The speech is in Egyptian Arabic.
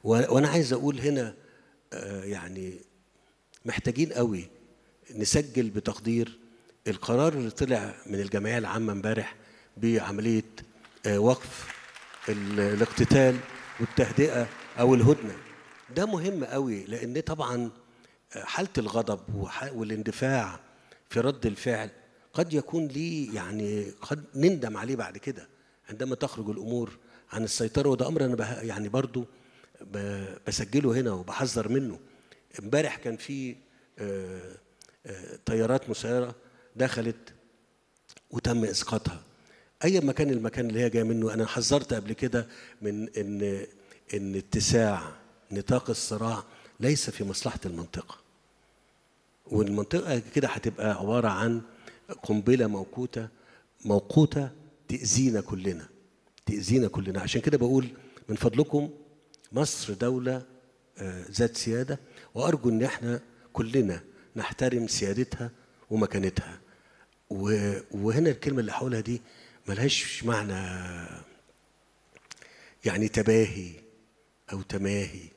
و- وانا عايز اقول هنا آه، يعني محتاجين قوي نسجل بتقدير القرار اللي طلع من الجمعيه العامه امبارح بعمليه آه، وقف ال- الاقتتال والتهدئه او الهدنه ده مهم قوي لان طبعا آه، حاله الغضب وح- والاندفاع في رد الفعل قد يكون ليه يعني قد نندم عليه بعد كده عندما تخرج الامور عن السيطره وده امر انا بها- يعني برضو ب- بسجله هنا وبحذر منه امبارح كان في آه، آه، طيارات مسيره دخلت وتم اسقاطها اي مكان المكان اللي هي جايه منه انا حذرت قبل كده من ان ان اتساع نطاق الصراع ليس في مصلحه المنطقه والمنطقه كده هتبقى عباره عن قنبله موقوته موقوته تاذينا كلنا تاذينا كلنا عشان كده بقول من فضلكم مصر دوله آه، ذات سياده وارجو ان احنا كلنا نحترم سيادتها ومكانتها و- وهنا الكلمه اللي هقولها دي ملهاش معنى يعني تباهي او تماهي